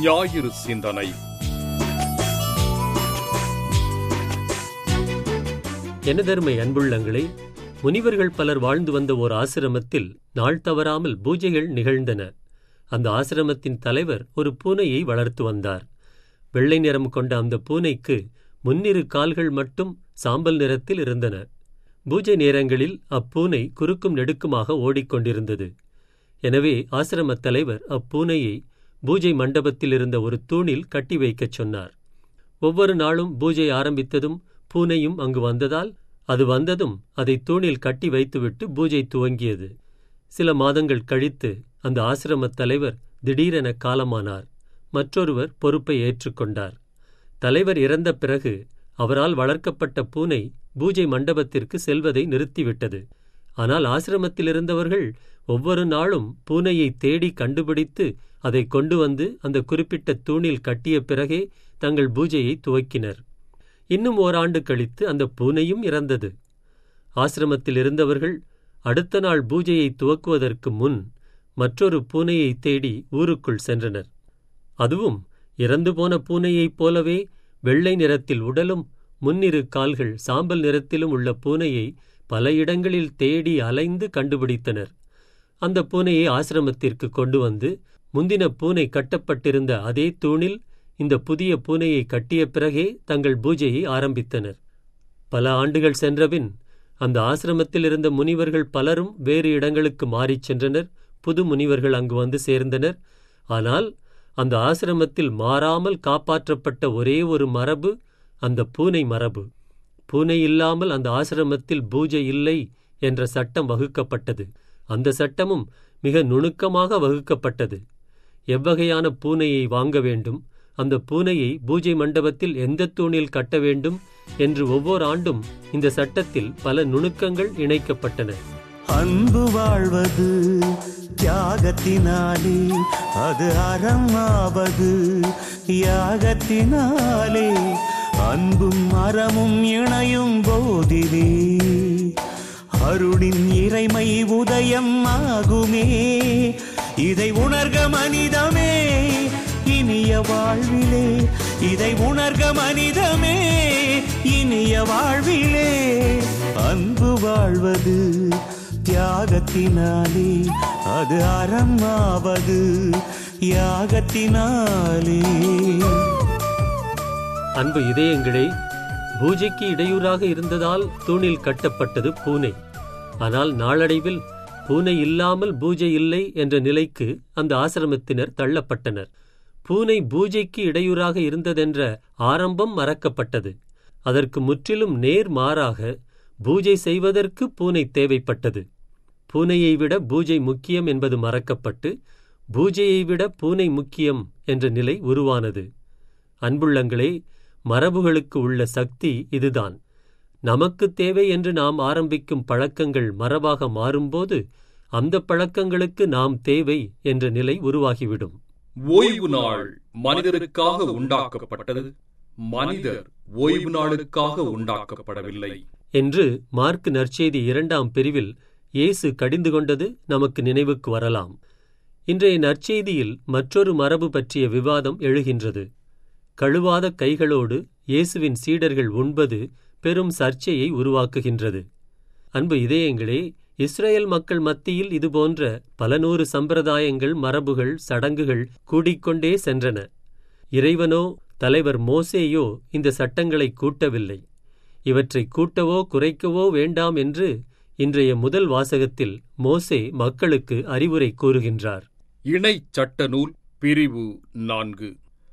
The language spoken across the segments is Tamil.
ஞாயிறு சிந்தனை எனதருமை அன்புள்ளங்களே முனிவர்கள் பலர் வாழ்ந்து வந்த ஓர் ஆசிரமத்தில் நாள் தவறாமல் பூஜைகள் நிகழ்ந்தன அந்த ஆசிரமத்தின் தலைவர் ஒரு பூனையை வளர்த்து வந்தார் வெள்ளை நிறம் கொண்ட அந்த பூனைக்கு முன்னிரு கால்கள் மட்டும் சாம்பல் நிறத்தில் இருந்தன பூஜை நேரங்களில் அப்பூனை குறுக்கும் நெடுக்குமாக ஓடிக்கொண்டிருந்தது எனவே ஆசிரமத் தலைவர் அப்பூனையை பூஜை மண்டபத்தில் இருந்த ஒரு தூணில் கட்டி வைக்கச் சொன்னார் ஒவ்வொரு நாளும் பூஜை ஆரம்பித்ததும் பூனையும் அங்கு வந்ததால் அது வந்ததும் அதை தூணில் கட்டி வைத்துவிட்டு பூஜை துவங்கியது சில மாதங்கள் கழித்து அந்த ஆசிரமத் தலைவர் திடீரென காலமானார் மற்றொருவர் பொறுப்பை ஏற்றுக்கொண்டார் தலைவர் இறந்த பிறகு அவரால் வளர்க்கப்பட்ட பூனை பூஜை மண்டபத்திற்கு செல்வதை நிறுத்திவிட்டது ஆனால் ஆசிரமத்தில் இருந்தவர்கள் ஒவ்வொரு நாளும் பூனையை தேடி கண்டுபிடித்து அதை கொண்டு வந்து அந்த குறிப்பிட்ட தூணில் கட்டிய பிறகே தங்கள் பூஜையை துவக்கினர் இன்னும் ஓராண்டு கழித்து அந்த பூனையும் இறந்தது ஆசிரமத்தில் இருந்தவர்கள் அடுத்த நாள் பூஜையை துவக்குவதற்கு முன் மற்றொரு பூனையை தேடி ஊருக்குள் சென்றனர் அதுவும் இறந்து போன பூனையைப் போலவே வெள்ளை நிறத்தில் உடலும் முன்னிரு கால்கள் சாம்பல் நிறத்திலும் உள்ள பூனையை பல இடங்களில் தேடி அலைந்து கண்டுபிடித்தனர் அந்த பூனையை ஆசிரமத்திற்கு கொண்டு வந்து முந்தின பூனை கட்டப்பட்டிருந்த அதே தூணில் இந்த புதிய பூனையை கட்டிய பிறகே தங்கள் பூஜையை ஆரம்பித்தனர் பல ஆண்டுகள் சென்றபின் அந்த ஆசிரமத்தில் இருந்த முனிவர்கள் பலரும் வேறு இடங்களுக்கு மாறிச் சென்றனர் புது முனிவர்கள் அங்கு வந்து சேர்ந்தனர் ஆனால் அந்த ஆசிரமத்தில் மாறாமல் காப்பாற்றப்பட்ட ஒரே ஒரு மரபு அந்த பூனை மரபு பூனை இல்லாமல் அந்த ஆசிரமத்தில் பூஜை இல்லை என்ற சட்டம் வகுக்கப்பட்டது அந்த சட்டமும் மிக நுணுக்கமாக வகுக்கப்பட்டது எவ்வகையான பூனையை வாங்க வேண்டும் அந்த பூனையை பூஜை மண்டபத்தில் எந்த தூணில் கட்ட வேண்டும் என்று ஒவ்வொரு ஆண்டும் இந்த சட்டத்தில் பல நுணுக்கங்கள் இணைக்கப்பட்டன அன்பு வாழ்வது தியாகத்தினாலே அது அறமாவது யாகத்தினாலே அன்பும் அறமும் இணையும் போதிலே அருளின் இறைமை உதயம் ஆகுமே இதை உணர்க மனிதமே இனிய வாழ்விலே இதை உணர்க மனிதமே இனிய வாழ்விலே அன்பு வாழ்வது தியாகத்தினாலே அது அறமாவது யாகத்தினாலே அன்பு இதயங்களே பூஜைக்கு இடையூறாக இருந்ததால் தூணில் கட்டப்பட்டது பூனை ஆனால் நாளடைவில் பூனை இல்லாமல் பூஜை இல்லை என்ற நிலைக்கு அந்த ஆசிரமத்தினர் தள்ளப்பட்டனர் பூனை பூஜைக்கு இடையூறாக இருந்ததென்ற ஆரம்பம் மறக்கப்பட்டது அதற்கு முற்றிலும் நேர் மாறாக பூஜை செய்வதற்கு பூனை தேவைப்பட்டது பூனையை விட பூஜை முக்கியம் என்பது மறக்கப்பட்டு பூஜையை விட பூனை முக்கியம் என்ற நிலை உருவானது அன்புள்ளங்களே மரபுகளுக்கு உள்ள சக்தி இதுதான் நமக்கு தேவை என்று நாம் ஆரம்பிக்கும் பழக்கங்கள் மரபாக மாறும்போது அந்த பழக்கங்களுக்கு நாம் தேவை என்ற நிலை உருவாகிவிடும் ஓய்வு நாள் மனிதருக்காக உண்டாக்கப்பட்டது மனிதர் ஓய்வு நாளுக்காக உண்டாக்கப்படவில்லை என்று மார்க் நற்செய்தி இரண்டாம் பிரிவில் இயேசு கடிந்து கொண்டது நமக்கு நினைவுக்கு வரலாம் இன்றைய நற்செய்தியில் மற்றொரு மரபு பற்றிய விவாதம் எழுகின்றது கழுவாத கைகளோடு இயேசுவின் சீடர்கள் உண்பது பெரும் சர்ச்சையை உருவாக்குகின்றது அன்பு இதயங்களே இஸ்ரேல் மக்கள் மத்தியில் இதுபோன்ற பல நூறு சம்பிரதாயங்கள் மரபுகள் சடங்குகள் கூடிக்கொண்டே சென்றன இறைவனோ தலைவர் மோசேயோ இந்த சட்டங்களை கூட்டவில்லை இவற்றை கூட்டவோ குறைக்கவோ வேண்டாம் என்று இன்றைய முதல் வாசகத்தில் மோசே மக்களுக்கு அறிவுரை கூறுகின்றார் இணை சட்ட நூல் பிரிவு நான்கு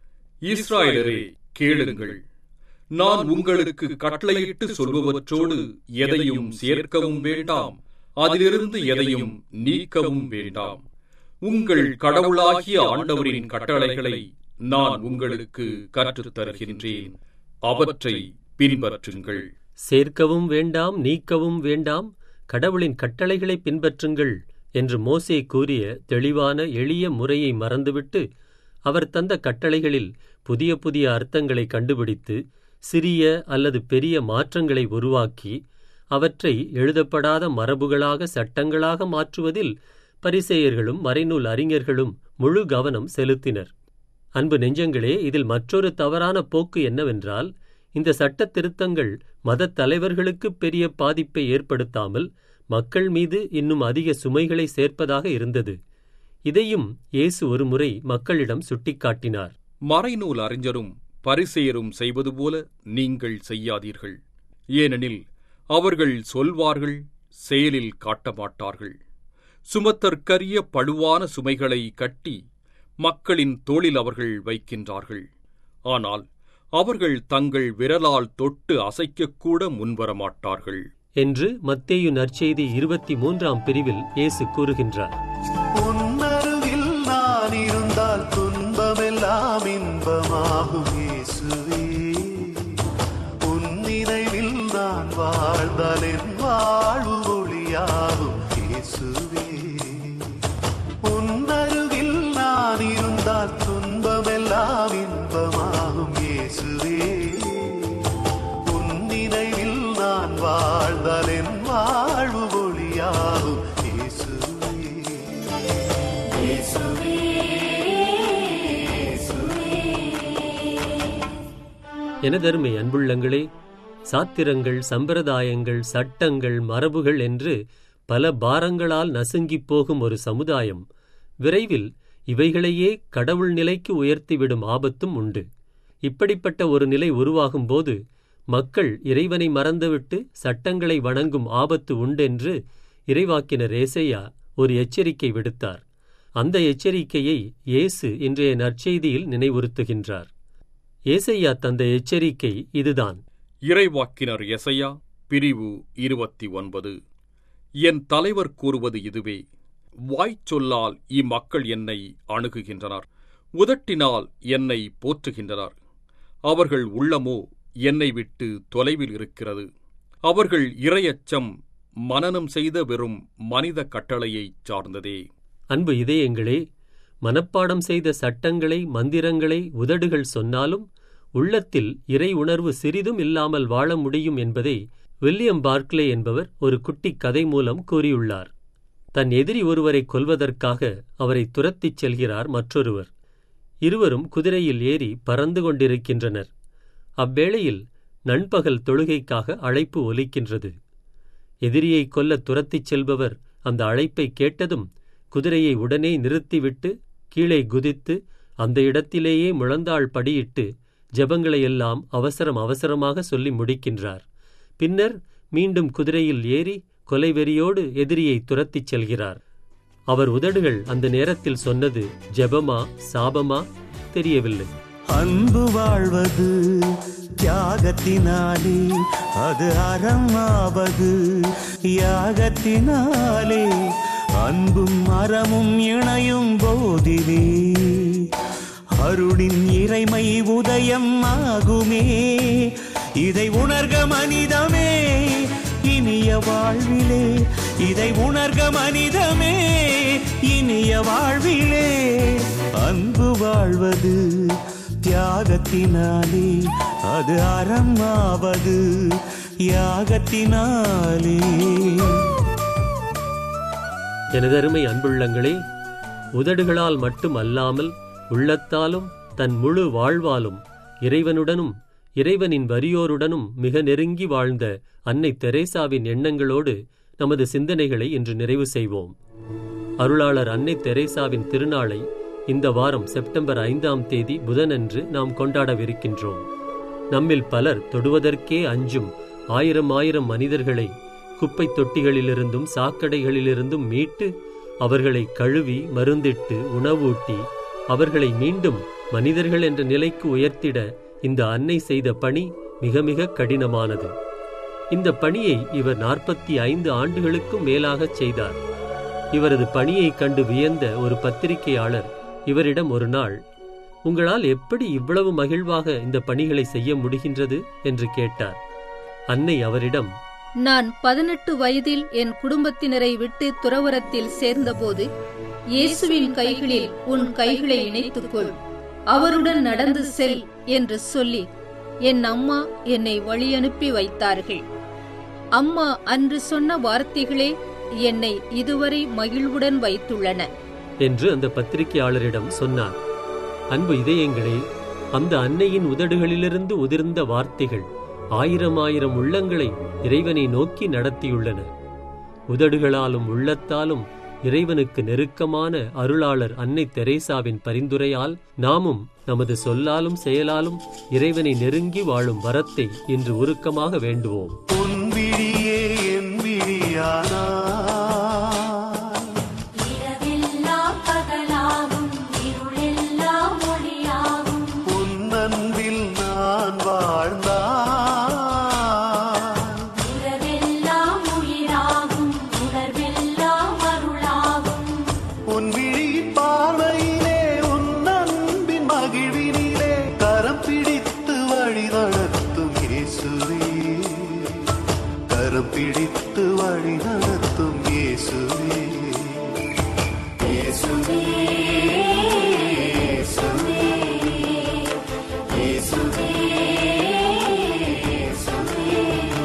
இஸ்ராயலரே கேளுங்கள் நான் உங்களுக்கு கட்டளையிட்டு சொல்பவற்றோடு எதையும் சேர்க்கவும் வேண்டாம் அதிலிருந்து எதையும் நீக்கவும் வேண்டாம் உங்கள் கடவுளாகிய ஆண்டவரின் கட்டளைகளை நான் உங்களுக்கு கற்றுத் தருகின்றேன் அவற்றை பின்பற்றுங்கள் சேர்க்கவும் வேண்டாம் நீக்கவும் வேண்டாம் கடவுளின் கட்டளைகளை பின்பற்றுங்கள் என்று மோசே கூறிய தெளிவான எளிய முறையை மறந்துவிட்டு அவர் தந்த கட்டளைகளில் புதிய புதிய அர்த்தங்களை கண்டுபிடித்து சிறிய அல்லது பெரிய மாற்றங்களை உருவாக்கி அவற்றை எழுதப்படாத மரபுகளாக சட்டங்களாக மாற்றுவதில் பரிசேயர்களும் மறைநூல் அறிஞர்களும் முழு கவனம் செலுத்தினர் அன்பு நெஞ்சங்களே இதில் மற்றொரு தவறான போக்கு என்னவென்றால் இந்த சட்ட திருத்தங்கள் மதத் தலைவர்களுக்கு பெரிய பாதிப்பை ஏற்படுத்தாமல் மக்கள் மீது இன்னும் அதிக சுமைகளை சேர்ப்பதாக இருந்தது இதையும் இயேசு ஒருமுறை மக்களிடம் சுட்டிக்காட்டினார் மறைநூல் அறிஞரும் பரிசேயரும் செய்வது போல நீங்கள் செய்யாதீர்கள் ஏனெனில் அவர்கள் சொல்வார்கள் செயலில் காட்ட மாட்டார்கள் சுமத்தற்கரிய பழுவான சுமைகளை கட்டி மக்களின் தோளில் அவர்கள் வைக்கின்றார்கள் ஆனால் அவர்கள் தங்கள் விரலால் தொட்டு அசைக்கக்கூட முன்வர மாட்டார்கள் என்று மத்தேயு நற்செய்தி இருபத்தி மூன்றாம் பிரிவில் இயேசு கூறுகின்றார் உன்னருகில் நான் இருந்தால் துன்பமெல்லாம் இன்பமாகும் இயேசுவே உன் நினைவில் நான் வாழ்ந்தால் என் வாழ்வு ஒளியாகும் இயேசுவே உன்னருகில் நான் இருந்தால் துன்பமெல்லாம் இன்பமாகும் இயேசுவே உன் நினைவில் நான் வாழ்ந்தால் என் வாழ்வு ஒளியாகும் இயேசுவே எனதருமை அன்புள்ளங்களே சாத்திரங்கள் சம்பிரதாயங்கள் சட்டங்கள் மரபுகள் என்று பல பாரங்களால் நசுங்கிப் போகும் ஒரு சமுதாயம் விரைவில் இவைகளையே கடவுள் நிலைக்கு உயர்த்திவிடும் ஆபத்தும் உண்டு இப்படிப்பட்ட ஒரு நிலை உருவாகும்போது மக்கள் இறைவனை மறந்துவிட்டு சட்டங்களை வணங்கும் ஆபத்து உண்டென்று இறைவாக்கினர் ஏசையா ஒரு எச்சரிக்கை விடுத்தார் அந்த எச்சரிக்கையை இயேசு இன்றைய நற்செய்தியில் நினைவுறுத்துகின்றார் ஏசையா தந்த எச்சரிக்கை இதுதான் இறைவாக்கினர் எசையா பிரிவு இருபத்தி ஒன்பது என் தலைவர் கூறுவது இதுவே வாய்ச்சொல்லால் இம்மக்கள் என்னை அணுகுகின்றனர் உதட்டினால் என்னை போற்றுகின்றனர் அவர்கள் உள்ளமோ என்னை விட்டு தொலைவில் இருக்கிறது அவர்கள் இரையச்சம் மனனம் செய்த வெறும் மனித கட்டளையைச் சார்ந்ததே அன்பு இதயங்களே மனப்பாடம் செய்த சட்டங்களை மந்திரங்களை உதடுகள் சொன்னாலும் உள்ளத்தில் இறை உணர்வு சிறிதும் இல்லாமல் வாழ முடியும் என்பதை வில்லியம் பார்க்லே என்பவர் ஒரு குட்டி கதை மூலம் கூறியுள்ளார் தன் எதிரி ஒருவரை கொல்வதற்காக அவரை துரத்திச் செல்கிறார் மற்றொருவர் இருவரும் குதிரையில் ஏறி பறந்து கொண்டிருக்கின்றனர் அவ்வேளையில் நண்பகல் தொழுகைக்காக அழைப்பு ஒலிக்கின்றது எதிரியை கொல்ல துரத்திச் செல்பவர் அந்த அழைப்பை கேட்டதும் குதிரையை உடனே நிறுத்திவிட்டு கீழே குதித்து அந்த இடத்திலேயே முழந்தாள் படியிட்டு ஜெபங்களையெல்லாம் அவசரம் அவசரமாக சொல்லி முடிக்கின்றார் பின்னர் மீண்டும் குதிரையில் ஏறி கொலைவெறியோடு எதிரியை துரத்திச் செல்கிறார் அவர் உதடுகள் அந்த நேரத்தில் சொன்னது ஜெபமா சாபமா தெரியவில்லை அன்பு வாழ்வது தியாகத்தினாலே அது அறமாவது யாகத்தினாலே அன்பும் அறமும் இணையும் போதிலே அருளின் இறைமை உதயம் ஆகுமே இதை உணர்க மனிதமே இனிய வாழ்விலே இதை உணர்க மனிதமே இனிய வாழ்விலே அன்பு வாழ்வது தியாகத்தினாலே அது அறமாவது யாகத்தினாலே எனதருமை அன்புள்ளங்களே உதடுகளால் மட்டும் அல்லாமல் உள்ளத்தாலும் தன் முழு வாழ்வாலும் இறைவனுடனும் இறைவனின் வரியோருடனும் மிக நெருங்கி வாழ்ந்த அன்னை தெரேசாவின் எண்ணங்களோடு நமது சிந்தனைகளை இன்று நிறைவு செய்வோம் அருளாளர் அன்னை தெரேசாவின் திருநாளை இந்த வாரம் செப்டம்பர் ஐந்தாம் தேதி புதனன்று நாம் கொண்டாடவிருக்கின்றோம் நம்மில் பலர் தொடுவதற்கே அஞ்சும் ஆயிரம் ஆயிரம் மனிதர்களை குப்பைத் தொட்டிகளிலிருந்தும் சாக்கடைகளிலிருந்தும் மீட்டு அவர்களை கழுவி மருந்திட்டு உணவூட்டி அவர்களை மீண்டும் மனிதர்கள் என்ற நிலைக்கு உயர்த்திட இந்த அன்னை செய்த பணி மிக மிக கடினமானது இந்த பணியை இவர் நாற்பத்தி ஐந்து ஆண்டுகளுக்கும் மேலாகச் செய்தார் இவரது பணியைக் கண்டு வியந்த ஒரு பத்திரிகையாளர் இவரிடம் ஒரு நாள் உங்களால் எப்படி இவ்வளவு மகிழ்வாக இந்த பணிகளை செய்ய முடிகின்றது என்று கேட்டார் அன்னை அவரிடம் நான் பதினெட்டு வயதில் என் குடும்பத்தினரை விட்டு துறவரத்தில் சேர்ந்தபோது இயேசுவின் கைகளில் உன் கைகளை இணைத்துக்கொள் அவருடன் நடந்து செல் என்று சொல்லி என் அம்மா என்னை வழியனுப்பி வைத்தார்கள் அம்மா அன்று சொன்ன வார்த்தைகளே என்னை இதுவரை மகிழ்வுடன் வைத்துள்ளன என்று அந்த பத்திரிகையாளரிடம் சொன்னார் அன்பு இதயங்களே அந்த அன்னையின் உதடுகளிலிருந்து உதிர்ந்த வார்த்தைகள் ஆயிரம் ஆயிரம் உள்ளங்களை இறைவனை நோக்கி நடத்தியுள்ளன உதடுகளாலும் உள்ளத்தாலும் இறைவனுக்கு நெருக்கமான அருளாளர் அன்னை தெரேசாவின் பரிந்துரையால் நாமும் நமது சொல்லாலும் செயலாலும் இறைவனை நெருங்கி வாழும் வரத்தை இன்று உருக்கமாக வேண்டுவோம் உன் விழியே என் விழியானா இரவெல்லாம் பகலாகும் இருளெல்லாம் ஒளியாகும் உன் அன்பில் நான் வாழ்ந்தான் உறவெல்லாம் உயிராகும் உணர்வெல்லாம் அருளாகும் உன் விழியின் பார்வையிலே உன் அன்பின் மகிழ்வினிலே கரம் பிடித்து வழி நடத்தும் இயேசுவே கரம் பிடித்து வழி நடத்தும் இயேசுவே இயேசுவே இயேசுவே இயேசுவே இயேசுவே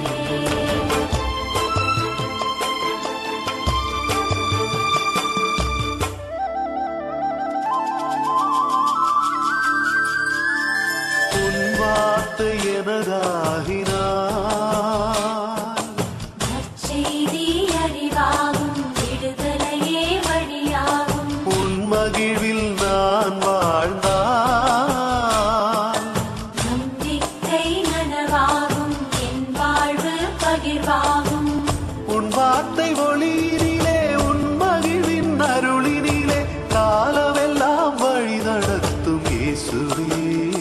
உன் வார்த்தை எனதாகினான் நற்செய்தி அறிவாகும் விடுதலையே வழியாகும் உன் மகிழ்வில் நான் வாழ்ந்தான் நம்பிக்கை நனவாகும் என் வாழ்வு பகிர்வாகும் உன் வார்த்தை ஒளியினிலே உன் மகிழ்வின் அருளினிலே காலமெல்லாம் வழி நடத்தும் இயேசுவே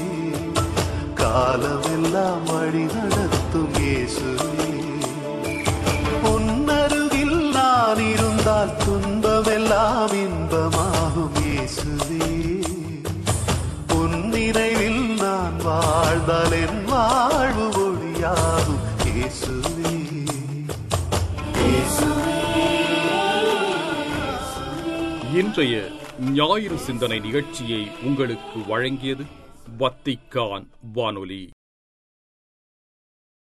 காலமெல்லாம் வழி நடத்தும் இயேசுவே உன் அருகில் நான் இருந்தால் துன்பமெல்லாம் இன்பமாகும் இயேசுவே உன் நினைவில் நான் வாழ்ந்தால் என் வாழ்வு ஒளியாகும் இயேசுவே இன்றைய ஞாயிறு சிந்தனை நிகழ்ச்சியை உங்களுக்கு வழங்கியது வத்திக்கான் வானொலி